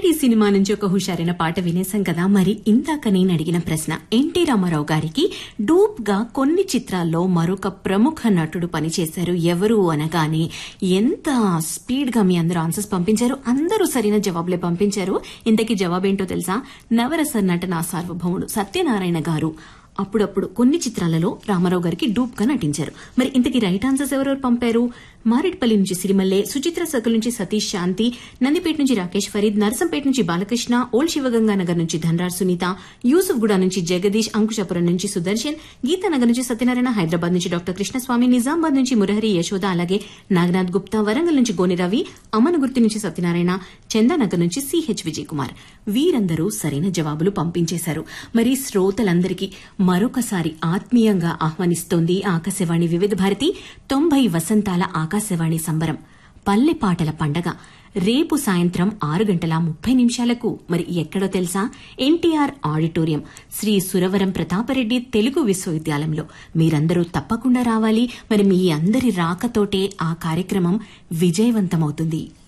అతడి సినిమా నుంచి ఒక హుషారైన పాట వినేశాం కదా మరి ఇందాక నేను అడిగిన ప్రశ్న ఎన్టీ రామారావు గారికి డూప్ గా కొన్ని చిత్రాల్లో మరొక ప్రముఖ నటుడు పనిచేశారు ఎవరు అనగానే ఎంత స్పీడ్ గా మీ అందరూ ఆన్సర్స్ పంపించారు అందరూ సరైన జవాబులే పంపించారు ఇంతకీ జవాబేంటో తెలుసా నవరస నటన సార్వభౌముడు సత్యనారాయణ గారు అప్పుడప్పుడు కొన్ని చిత్రాలలో రామారావు గారికి డూప్ గా నటించారు మరి ఇంతకీ రైట్ ఆన్సర్స్ ఎవరెవరు పంపారు మారేడ్పల్లి నుంచి సిరిమల్లె సుచిత్ర సర్కిల్ నుంచి సతీష్ శాంతి నందిపేట నుంచి రాకేష్ ఫరీద్ నరసంపేట నుంచి బాలకృష్ణ ఓల్డ్ శివగంగా నగర్ నుంచి ధనరాజ్ సునీత యూసుఫ్ గూడ నుంచి జగదీష్ అంకుశాపురం నుంచి సుదర్శన్ గీతానగర్ నుంచి సత్యనారాయణ హైదరాబాద్ నుంచి డాక్టర్ కృష్ణస్వామి నిజామాబాద్ నుంచి మురహరి యశోద అలాగే నాగనాథ్ గుప్తా వరంగల్ నుంచి గోని రవి అమనగుర్తి నుంచి సత్యనారాయణ చందానగర్ నుంచి సిహెచ్ విజయ్ కుమార్ వీరందరూ సరైన జవాబులు పంపించేశారు మరి శ్రోతలందరికీ మరొకసారి ఆత్మీయంగా ఆహ్వానిస్తోంది ఆకాశవాణి వివిధ భారతి తొంభై వసంతాల ఆకాశవాణి సంబరం పల్లె పాటల పండగ రేపు సాయంత్రం ఆరు గంటల ముప్పై నిమిషాలకు మరి ఎక్కడో తెలుసా ఎన్టీఆర్ ఆడిటోరియం శ్రీ సురవరం ప్రతాపరెడ్డి తెలుగు విశ్వవిద్యాలయంలో మీరందరూ తప్పకుండా రావాలి మరి మీ అందరి రాకతోటే ఆ కార్యక్రమం విజయవంతమవుతుంది